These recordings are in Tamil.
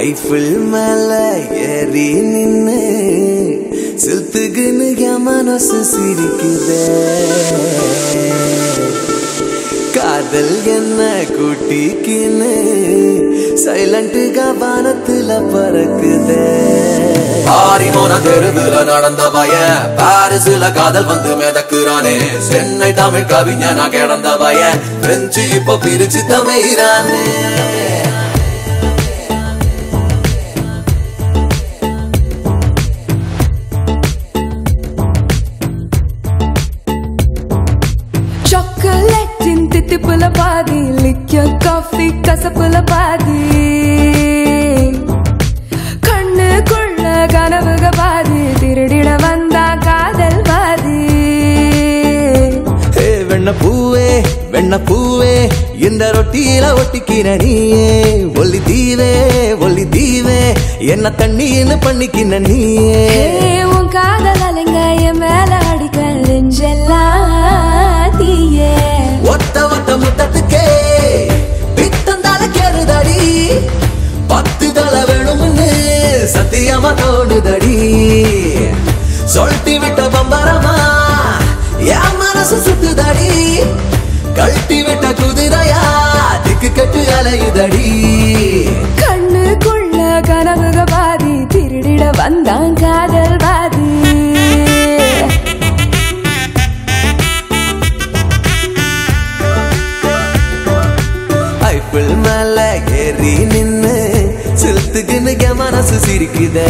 ஐஃபில் மேல ஏறி நின்னு சில்த்துக்குன்னு என் மனசு சிரிக்குதே காதல் என்ன கூட்டிக்கின்னு சைலண்ட்டுగా வானத்துல பறக்குதே ஆரிமோன தெருவுல நடந்த பையன் பாரிஸ்ல காதல் வந்து மிதக்குறானே சென்னை தமிழ் கவிஞனா கிடந்த பையன் பிரெஞ்சு இப்ப பிரிச்சு தமிழானே சாக்லேட்டின் தித்திப்புல பாதி லிக்கர் காஃபி கசப்புல பாதி கண்ணுக்குள்ள கனவுக பாதி திருடிட வந்தா காதல் பாதி ஏ வெண்ண பூவே வெண்ண பூவே இந்த ரொட்டியில ஒட்டிக்கிற நீயே ஒல்லி தீவே ஒல்லி தீவே என்ன தண்ணின்னு பண்ணிக்கின நீயே ஏ, உன் காதல் அலைங்க என் மேல அடிக்க நெஞ்செல்லாம் தீயே ஒத்த ஒத்த முத்தத்துக்கே பித்தந்தால கேறுதடி பத்து தலை வேணும்னு சத்தியமா தோணுதடி சொல்லிட்டு விட்ட பம்பரமா என் மனசு சுத்துதடி கழட்டி விட்ட குதிரையா திக்கு கட்டு அலையுதடி கண்ணுக்குள்ள கனவுக பாதி திருடிட வந்தான் காதல் பாதி ஐப்பிள் மேல ஏறி நின்னு சிலுத்துக்குன்னு என் மனசு சிரிக்குதே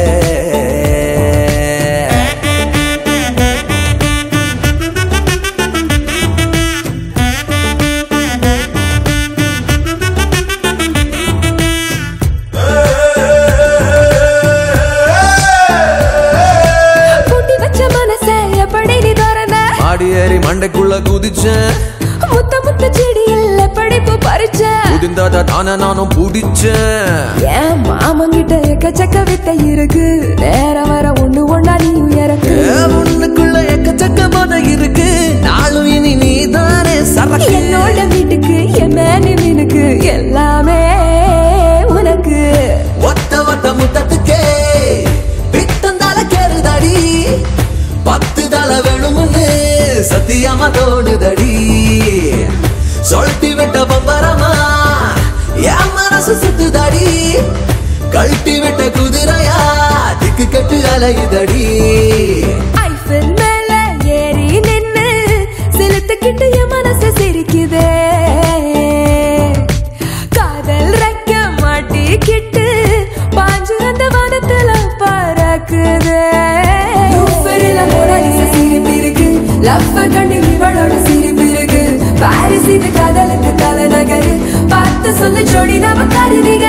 பூட்டி வச்ச மனச எப்படி நீ திறந்த மாடி ஏறி மண்டைக்குள்ள குதிச்சேன் முத்த முத்த செடியில் எப்படி பூ பறிச்ச குதிந்தாத தானே நானும் பிடிச்சேன் ஏன் மாமங்கிட்ட எக்கச்சக்க வித்த இருக்கு நேரம் வர ஒண்ணு ஒண்ணா நீ இறக்கு உன்னுக்குள்ள எக்கச்சக்க போத இருக்கு நாளும் இனி நீ தானே சரக்கு என்னோட வீட்டுக்கு என் மேனி மீனுக்கு எல்லாமே உனக்கு ஒத்த ஒத்த முத்தத்துக்கே பித்தந்தால கேறுதடி பத்து தலை வேணும்னு சத்தியமா தோணுதடி சொல்லிட்டு விட்ட பம்பரமா என் மனசு சுத்துதடி கழட்டி விட்ட குதிரையா திக்கு கட்டு அலையுதடி ஐஃபில் மேல ஏறி நின்னு செலுத்துக்கிட்டு என் மனசு சிரிக்குதே காதல் ரெக்க மாட்டிக்கிட்டு பாஞ்சு அந்த வானத்துல பறக்குதே லூஃபரில மோனாலிசா சிரிப்பு இருக்கு லவ்வ கண்டு இவளோட சிரிப்பு இருக்கு பாரிஸ் இது காதலுக்கு தலைநகர் பார்த்து சொல்லு ஜோடி நமக்கு அருவிகள்